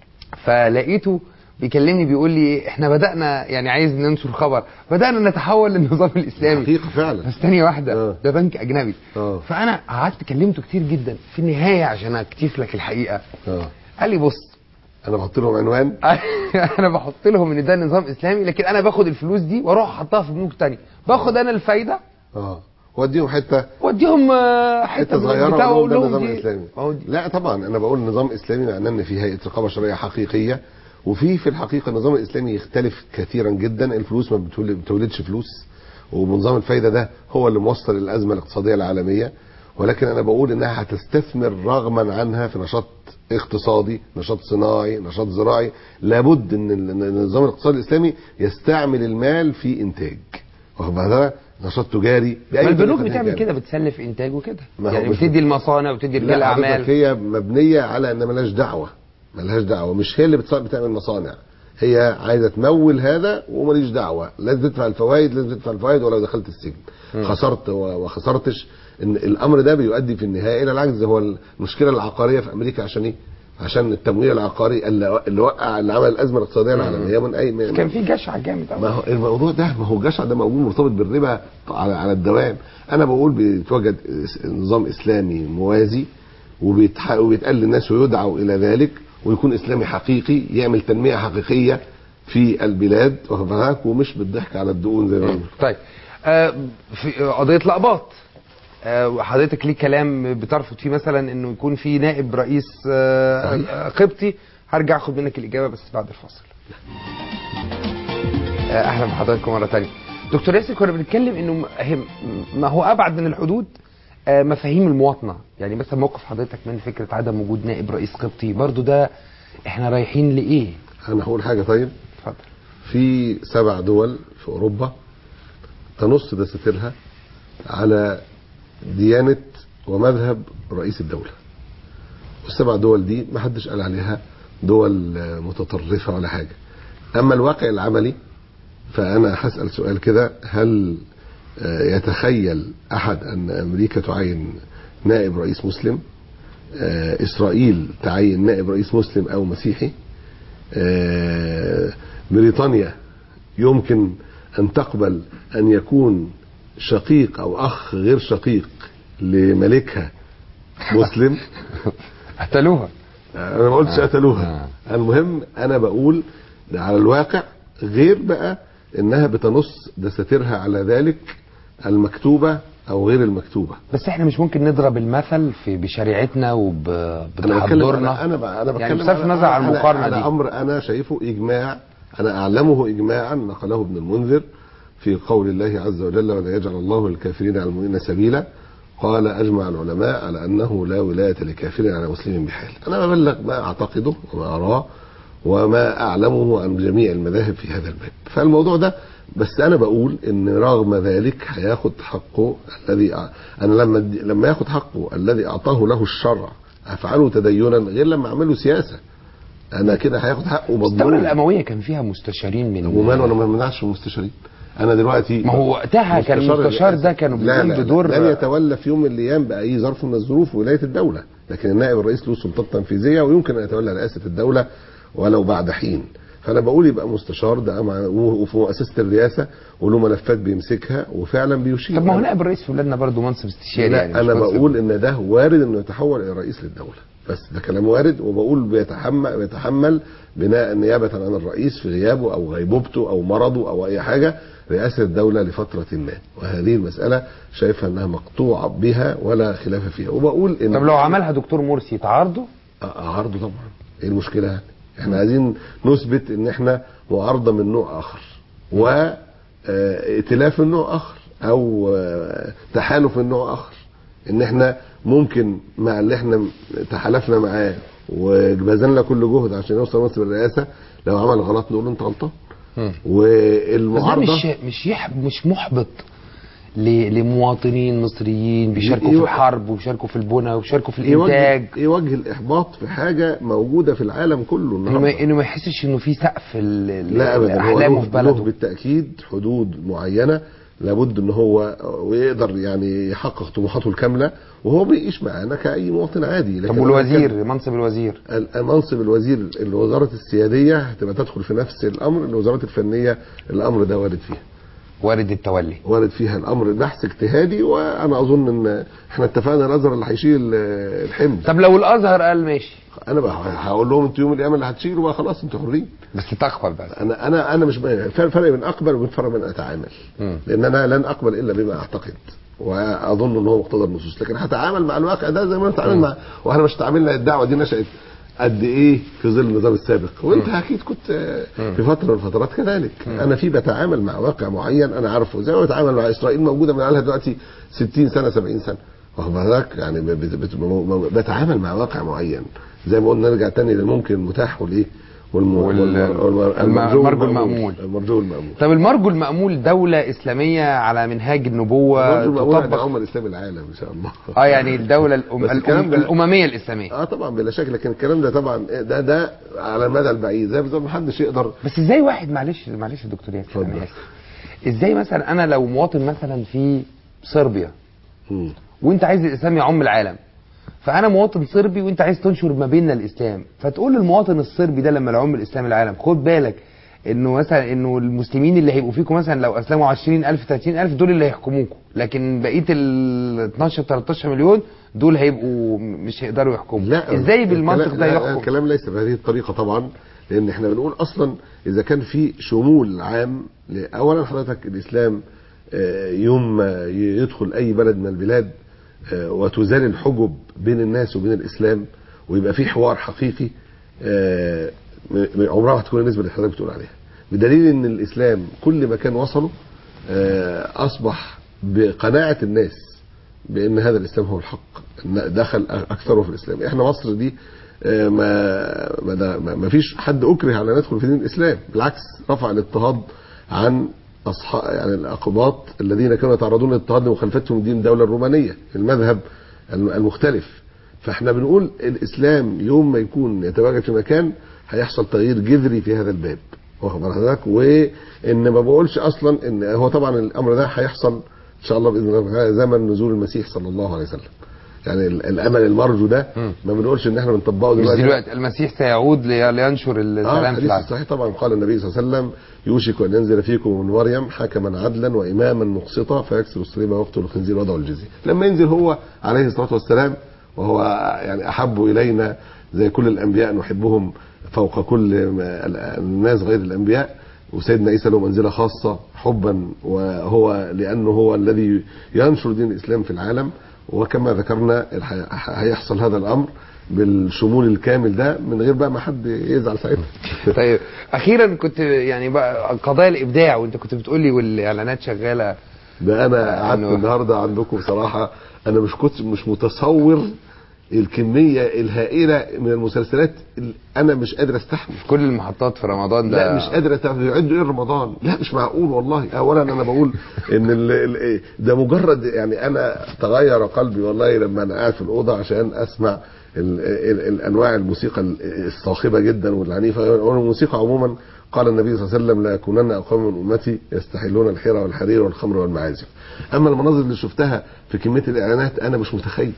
فلقيته بيكلمني بيقول لي احنا بدانا يعني عايز ننشر خبر بدانا نتحول للنظام الاسلامي حقيقه فعلا بس ثانيه واحده آه. ده بنك اجنبي اه فانا قعدت كلمته كتير جدا في النهايه عشان اكتشف لك الحقيقه اه قال لي بص انا بحط لهم عنوان انا بحط لهم ان ده نظام اسلامي لكن انا باخد الفلوس دي واروح احطها في بنوك تانية باخد انا الفايده اه واديهم حته واديهم آه، حته من صغيره البتاع واقول واقول ده لهم نظام دي اسلامي ما هو دي لا طبعا انا بقول نظام اسلامي معناه ان في هيئه رقابه شرعيه حقيقيه وفي في الحقيقه النظام الاسلامي يختلف كثيرا جدا الفلوس ما بتول- بتولدش فلوس ونظام الفايده ده هو اللي موصل الازمه الاقتصاديه العالميه ولكن انا بقول انها هتستثمر رغما عنها في نشاط اقتصادي نشاط صناعي نشاط زراعي لابد ان ال- إن النظام الاقتصادي الاسلامي يستعمل المال في انتاج واخد بالك؟ نشاط تجاري بأي ما البنوك طريقة بتعمل كانت. كده بتسلف انتاج وكده ما هو يعني مش- بتدي المصانع وبتدي رجال لا حضرتك اعمال هي مبنيه على ان ملهاش دعوه ملهاش دعوه مش هي اللي بتص- بتعمل مصانع هي عايزه تمول هذا وماليش دعوه لازم تدفع الفوائد لازم تدفع الفوائد ولو دخلت السجن خسرت وما خسرتش ان الامر ده بيؤدي في النهايه الى العجز هو المشكله العقاريه في امريكا عشان ايه؟ عشان التمويل العقاري اللي اللي وقع اللي عمل الازمه الاقتصاديه العالميه من اي من كان في جشع جامد ما قوي هو الموضوع ده ما هو الجشع ده موجود مرتبط بالربا على على الدوام انا بقول بيتوجد اس- نظام اسلامي موازي وبيتح- وبيتقال للناس ويدعوا الى ذلك ويكون اسلامي حقيقي يعمل تنميه حقيقيه في البلاد واخد بالك ومش بالضحك على الدقون زي ما بيقولوا طيب آه في قضيه لقباط آه حضرتك ليه كلام بترفض فيه مثلا انه يكون في نائب رئيس آه صحيح. آه، قبطي هرجع اخد منك الاجابه بس بعد الفاصل آه اهلا بحضراتكم مره تانية دكتور ياسر كنا بنتكلم انه م- هي- ما هو ابعد من الحدود آه مفاهيم المواطنه يعني مثلا موقف حضرتك من فكره عدم وجود نائب رئيس قبطي برضو ده احنا رايحين لايه انا هقول حاجه طيب اتفضل في سبع دول في اوروبا تنص دساتيرها على ديانه ومذهب رئيس الدوله والسبع دول دي ما حدش قال عليها دول آه، متطرفه ولا حاجه اما الواقع العملي فانا هسال سؤال كده هل آه، يتخيل احد ان امريكا تعين نائب رئيس مسلم آه، اسرائيل تعين نائب رئيس مسلم او مسيحي آه، بريطانيا يمكن ان تقبل ان يكون شقيق او اخ غير شقيق لملكها مسلم قتلوها انا ما قلتش قتلوها المهم انا بقول ده على الواقع غير بقى انها بتنص دساتيرها على ذلك المكتوبه او غير المكتوبه بس احنا مش ممكن نضرب المثل في بشريعتنا انا بتكلم وبتحضرنا انا انا, أنا بتكلم يعني بصرف على- النظر عن على- المقارنه على دي امر انا شايفه اجماع انا اعلمه اجماعا نقله ابن المنذر في قول الله عز وجل ولا يجعل الله للكافرين على المؤمنين سبيلا قال اجمع العلماء على انه لا ولايه لكافر على مسلم بحال انا ببلغ ما اعتقده وما اراه وما اعلمه عن جميع المذاهب في هذا الباب فالموضوع ده بس انا بقول ان رغم ذلك هياخد حقه الذي أع- انا لما أدي- لما ياخد حقه الذي اعطاه له الشرع افعله تدينا غير لما اعمله سياسه انا كده هياخد حقه الدولة مضمون الأموية كان فيها مستشارين من ومال وانا ما منعش المستشارين انا دلوقتي ما هو وقتها كان مستشار المستشار الرئاسة. ده كانوا لا بيقوم لا بدور لن يتولى في يوم من الايام باي ظرف من الظروف ولايه الدوله لكن النائب الرئيس له سلطات تنفيذيه ويمكن ان يتولى رئاسه الدوله ولو بعد حين فانا بقول يبقى مستشار ده مع وفي مؤسسه الرئاسه وله ملفات بيمسكها وفعلا بيشير طب ما هو نائب الرئيس في بلادنا برضه منصب استشاري لا يعني مش انا منصب- بقول ان ده وارد انه يتحول الى رئيس للدوله بس ده كلام وارد وبقول بيتحمل بيتحمل بناء نيابه عن الرئيس في غيابه او غيبوبته او مرضه او اي حاجه رئاسه الدوله لفتره ما وهذه المساله شايفها انها مقطوع بها ولا خلاف فيها وبقول ان طب لو عملها دكتور مرسي تعارضه عرضه طبعا ايه المشكله يعني احنا عايزين نثبت ان احنا معارضه من نوع اخر و آه، ائتلاف من نوع اخر او آه، تحالف من نوع اخر ان احنا ممكن مع اللي احنا تحالفنا معاه وبذلنا كل جهد عشان يوصل منصب الرئاسه لو عمل غلط نقول له انت غلطان بس ده والمعارضه مش مش يح مش محبط ل- لمواطنين مصريين بيشاركوا في يو- الحرب وبيشاركوا في البنى وبيشاركوا في ايه وجه الانتاج ايه وجه الاحباط في حاجه موجوده في العالم كله انه النهارده ما انه ما يحسش انه في سقف ال- ال- لا ابدا هو احلامه له- في له بلده بالتاكيد حدود معينه لابد ان هو ويقدر يعني يحقق طموحاته الكامله وهو بيعيش معانا كاي مواطن عادي طب لكن والوزير منصب الوزير ال- منصب الوزير الوزاره السياديه هتبقى تدخل في نفس الامر الوزارات الفنيه الامر ده وارد فيها وارد التولي وارد فيها الامر بحث اجتهادي وانا اظن ان احنا اتفقنا الازهر اللي هيشيل ال- الحمل طب لو الازهر قال ماشي انا بقى هقول لهم انتوا يوم القيامه اللي هتشيلوا بقى خلاص انتوا حرين بس تقبل بس انا انا انا مش فرق فرق بين اقبل وبين فرق بين اتعامل مم. لان انا لن اقبل الا بما اعتقد واظن ان هو مقتضى النصوص لكن هتعامل مع الواقع ده زي ما نتعامل مع واحنا مش تعاملنا الدعوه دي نشات قد ايه في ظل النظام السابق وانت اكيد كنت آه، في فتره من الفترات كذلك انا في بتعامل مع واقع معين انا عارفه زي ما بتعامل مع اسرائيل موجوده من لها دلوقتي 60 سنه 70 سنه واخد بالك يعني ب- بت- بت- م- بتعامل مع واقع معين زي ما قلنا نرجع تاني للممكن المتاح والايه والم- وال- والم- والم- الم- المرجو المرجو والمأمول. المأمول. المرجو المأمول طب المرجو المأمول دولة إسلامية على منهاج النبوة المرجو المأمول ده تطبق عمر الاسلام العالم ان شاء الله اه يعني الدولة الأم... بس الكلام الأم... ده- الأممية الإسلامية اه طبعا بلا شك لكن الكلام ده طبعا ده ده على المدى البعيد زي ما محدش يقدر بس ازاي واحد معلش معلش يا دكتور ياسر اتفضل. انا اسف ازاي مثلا انا لو مواطن مثلا في صربيا مم. وانت عايز الاسلام يعم العالم فانا مواطن صربي وانت عايز تنشر ما بيننا الاسلام فتقول للمواطن الصربي ده لما يعم الاسلام العالم خد بالك انه مثلا انه المسلمين اللي هيبقوا فيكم مثلا لو اسلموا 20000 30000 دول اللي هيحكموكم لكن بقيه ال 12 13 مليون دول هيبقوا مش هيقدروا يحكموا لا ازاي بالمنطق الكلام- ده لا، يحكم الكلام ليس بهذه الطريقه طبعا لان احنا بنقول اصلا اذا كان في شمول عام ل- اولا حضرتك الاسلام آه، يوم ما يدخل اي بلد من البلاد آه، وتزال الحجب بين الناس وبين الاسلام ويبقى في حوار حقيقي آه، م- م- عمرها ما هتكون النسبه اللي حضرتك بتقول عليها بدليل ان الاسلام كل مكان وصله آه، اصبح بقناعه الناس بان هذا الاسلام هو الحق إن دخل اكثره في الاسلام احنا مصر دي آه، ما ما, ده- ما ما فيش حد اكره على ان يدخل في دين الاسلام بالعكس رفع الاضطهاد عن اصحاب يعني الاقباط الذين كانوا يتعرضون للاضطهاد لمخالفتهم دين الدوله الرومانيه المذهب الم- المختلف فاحنا بنقول الاسلام يوم ما يكون يتواجد في مكان هيحصل تغيير جذري في هذا الباب واخد بال حضرتك وان ما بقولش اصلا ان هو طبعا الامر ده هيحصل ان شاء الله باذن الله تعالى زمن نزول المسيح صلى الله عليه وسلم يعني ال- الامل المرجو ده مم. ما بنقولش ان احنا بنطبقه مش دلوقتي دلوقتي المسيح سيعود لي- لينشر اه السلام في الحديث العالم الصحيح طبعا قال النبي صلى الله عليه وسلم يوشك ان ينزل فيكم من مريم حكما عدلا واماما مقسطا فيكسر الصليب ويقتل الخنزير ويضع الجزيه لما ينزل هو عليه الصلاه والسلام وهو يعني احب الينا زي كل الانبياء نحبهم فوق كل ما- الناس غير الانبياء وسيدنا عيسى له منزله خاصه حبا وهو لانه هو الذي ينشر دين الاسلام في العالم وكما ذكرنا الح- هيحصل هذا الامر بالشمول الكامل ده من غير بقى ما حد يزعل ساعتها طيب اخيرا كنت يعني بقى قضايا الابداع وانت كنت بتقول لي والاعلانات شغاله ده انا قعدت إنه- النهارده عندكم بصراحه انا مش كنت مش متصور الكميه الهائله من المسلسلات اللي انا مش قادر استحمل في كل المحطات في رمضان ده لا مش قادر استحمل يعدوا ايه رمضان لا مش معقول والله اولا انا بقول ان ال ال ده مجرد يعني انا تغير قلبي والله لما انا قاعد في الاوضه عشان اسمع ال ال الانواع الموسيقى الصاخبه جدا والعنيفه والموسيقى عموما قال النبي صلى الله عليه وسلم لا يكونن اقوام من امتي يستحلون الحيره والحرير والخمر والمعازف اما المناظر اللي شفتها في كميه الاعلانات انا مش متخيل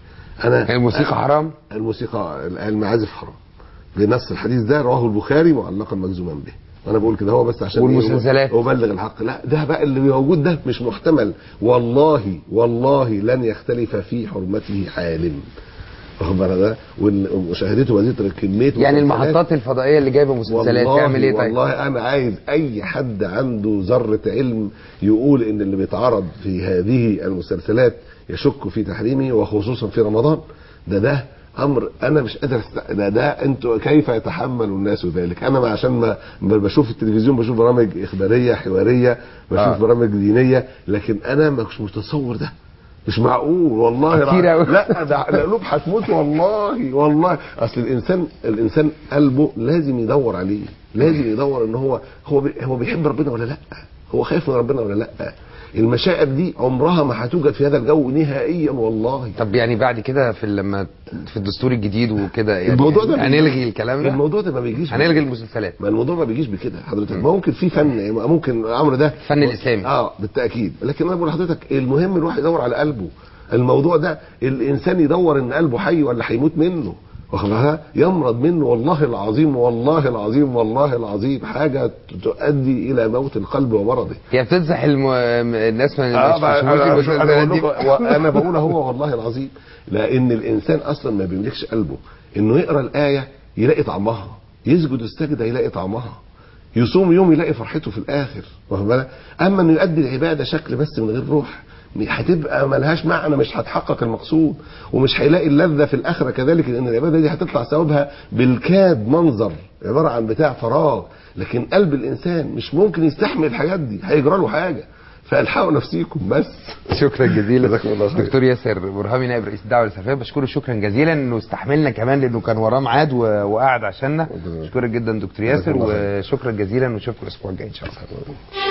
انا الموسيقى حرام الموسيقى المعازف حرام بنص الحديث ده رواه البخاري معلقا مجزوما به وانا بقول كده هو بس عشان والمسلسلات؟ إيه ابلغ الحق لا ده بقى اللي موجود ده مش محتمل والله والله لن يختلف في حرمته عالم واخد بالك ده ومشاهدته بهذه كميه يعني مسلسلات. المحطات الفضائيه اللي جايبه مسلسلات والله تعمل ايه طيب والله انا عايز اي حد عنده ذره علم يقول ان اللي بيتعرض في هذه المسلسلات يشك في تحريمه وخصوصا في رمضان ده ده امر انا مش قادر است... ده ده انتوا كيف يتحمل الناس ذلك انا ما عشان ما ما بشوف التلفزيون بشوف برامج اخباريه حواريه بشوف آه. آه. برامج دينيه لكن انا مش متصور ده مش معقول والله كتير الع- أوي. لا ده القلوب هتموت والله والله اصل الانسان الانسان قلبه لازم يدور عليه لازم يدور ان هو هو بي هو بيحب ربنا ولا لا هو خايف من ربنا ولا لا المشاعر دي عمرها ما هتوجد في هذا الجو نهائيا والله طب يعني بعد كده في لما في الدستور الجديد وكده يعني الموضوع ده هنلغي الكلام ده الموضوع ده ما بيجيش هنلغي المسلسلات ما الموضوع ما بيجيش بكده حضرتك ما ممكن في فن ممكن الامر ده الفن الإسلامي. اه بالتاكيد لكن انا بقول لحضرتك المهم الواحد يدور على قلبه الموضوع ده الانسان يدور ان قلبه حي ولا هيموت منه واخد بالك؟ يمرض منه والله العظيم والله العظيم والله العظيم حاجه تؤدي الى موت القلب ومرضه هي بتنصح الم... الناس من آه مش- بقى- مش أنا, ممكن أنا, المسلسلات بقول دي. لكم- وانا بقول هو والله العظيم لان الانسان اصلا ما بيملكش قلبه انه يقرا الايه يلاقي طعمها يسجد السجده يلاقي طعمها يصوم يوم يلاقي فرحته في الاخر واخد بالك اما انه يؤدي العباده شكل بس من غير روح هتبقى ملهاش معنى مش هتحقق المقصود ومش هيلاقي اللذه في الاخره كذلك لان العباده دي هتطلع ثوابها بالكاد منظر عباره عن بتاع فراغ لكن قلب الانسان مش ممكن يستحمل الحاجات دي هيجرى له حاجه فالحقوا نفسيكم بس شكرا جزيلا جزاكم الله خير. دكتور ياسر برهامي نائب رئيس الدعوه الاسلاميه بشكره شكرا جزيلا انه استحملنا كمان لانه كان وراه ميعاد و- وقعد عشاننا ربنا شكرا جدا دكتور ياسر جزاكم الله خير. وشكرا جزيلا ونشوفكم الاسبوع الجاي ان شاء الله